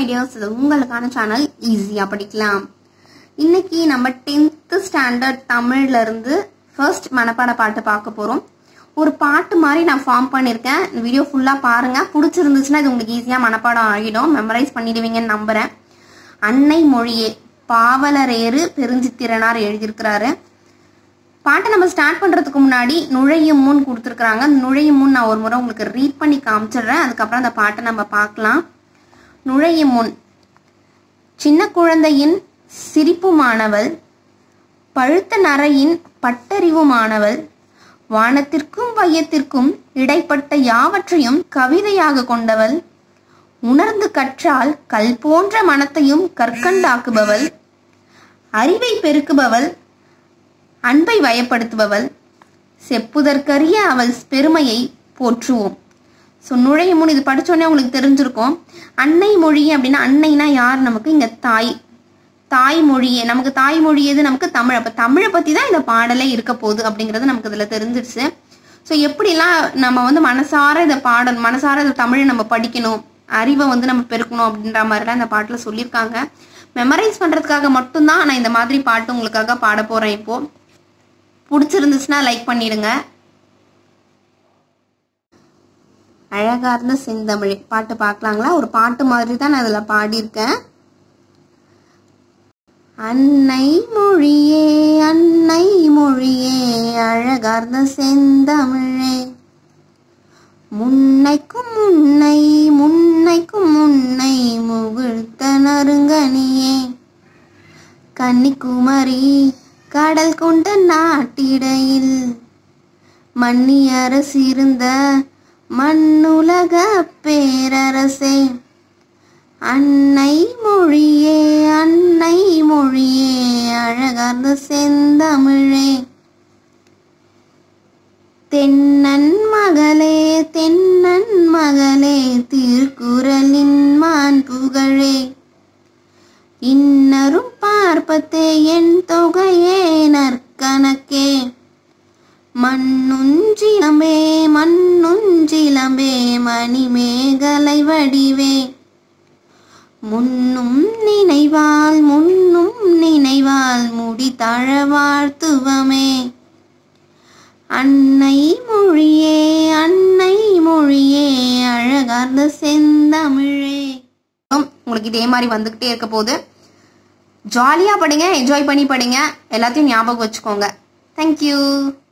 ideas இது உங்களுக்கான channel ஈஸியாக படிக்கலாம் இன்னைக்கு நம்ம டென்த்து ஸ்டாண்டர்ட் தமிழ்ல இருந்து ஃபர்ஸ்ட் மனப்பாட பாட்டு பார்க்க போகிறோம் ஒரு பாட்டு மாதிரி நான் ஃபார்ம் பண்ணியிருக்கேன் இந்த வீடியோ ஃபுல்லாக பாருங்கள் பிடிச்சிருந்துச்சுன்னா இது உங்களுக்கு ஈஸியாக மனப்பாடம் ஆகிடும் மெமரைஸ் பண்ணிடுவீங்கன்னு நம்புகிறேன் அன்னை மொழியே பாவலரேறு பெருஞ்சித்திரனார் எழுதியிருக்கிறாரு பாட்டை நம்ம ஸ்டார்ட் பண்ணுறதுக்கு முன்னாடி நுழையும் முன் கொடுத்துருக்குறாங்க அந்த நுழையும் முன் நான் ஒரு முறை உங்களுக்கு ரீட் பண்ணி காமிச்சிடுறேன் அதுக்கப்புறம் அந்த பாட்டை நம்ம பார்க்கலாம் நுழையும் முன் சின்ன குழந்தையின் சிரிப்புமானவள் பழுத்த நரையின் பட்டறிவுமானவள் வானத்திற்கும் வையத்திற்கும் இடைப்பட்ட யாவற்றையும் கவிதையாக கொண்டவள் உணர்ந்து கற்றால் கல் போன்ற மனத்தையும் கற்கண்டாக்குபவள் அறிவை பெருக்குபவள் அன்பை வயப்படுத்துபவள் செப்புதற்கரிய அவள் பெருமையை போற்றுவோம் ஸோ நுழையும் முன் இது படிச்சோடனே உங்களுக்கு தெரிஞ்சிருக்கும் அன்னை மொழி அப்படின்னா அன்னைனா யார் நமக்கு இங்க தாய் தாய் மொழியே நமக்கு தாய் மொழி எது நமக்கு தமிழ் அப்போ தமிழை பற்றி தான் இந்த பாடலே இருக்க போகுது அப்படிங்கிறது நமக்கு இதில் தெரிஞ்சிருச்சு ஸோ எப்படிலாம் நம்ம வந்து மனசார இதை பாடணும் மனசார இந்த தமிழை நம்ம படிக்கணும் அறிவை வந்து நம்ம பெருக்கணும் அப்படின்ற மாதிரிலாம் இந்த பாட்டில் சொல்லியிருக்காங்க மெமரைஸ் பண்ணுறதுக்காக மட்டும்தான் நான் இந்த மாதிரி பாட்டு உங்களுக்காக பாட போகிறேன் இப்போது பிடிச்சிருந்துச்சுன்னா லைக் பண்ணிடுங்க அழகார்ந்த செந்தமிழ் பாட்டு பார்க்கலாங்களா ஒரு பாட்டு மாதிரி தான் நான் இதில் பாடியிருக்கேன் அன்னை மொழியே அன்னை மொழியே அழகார்ந்த செந்தமிழே முன்னைக்கும் முன்னை முன்னைக்கும் முன்னை முகிழ்த்த நறுங்கனியே கன்னிக்குமரி கடல் கொண்ட நாட்டிடையில் மன்னி அரசிருந்த மண்ணுலக பேரரசே அன்னை மொழியே அன்னை மொழியே அழகார்ந்த செந்தமிழே தென்னன் மகளே தென்னன் மகளே திருக்குறளின் மான் புகழே இன்னரும் பார்ப்பத்தே என் தொகையே நற்கணக்கே மண்ணுஞ்சிலம்பே மண்ணுஞ்சிலம்பே மணிமேகலை வடிவே முன்னும் நினைவால் முன்னும் நினைவால் முடி தழ வாழ்த்துவமே அன்னை மொழியே அன்னை மொழியே அழகார்ந்த செந்தமிழே உங்களுக்கு இதே மாதிரி வந்துக்கிட்டே இருக்க போது ஜாலியாக படிங்க என்ஜாய் பண்ணி படிங்க எல்லாத்தையும் ஞாபகம் வச்சுக்கோங்க தேங்க்யூ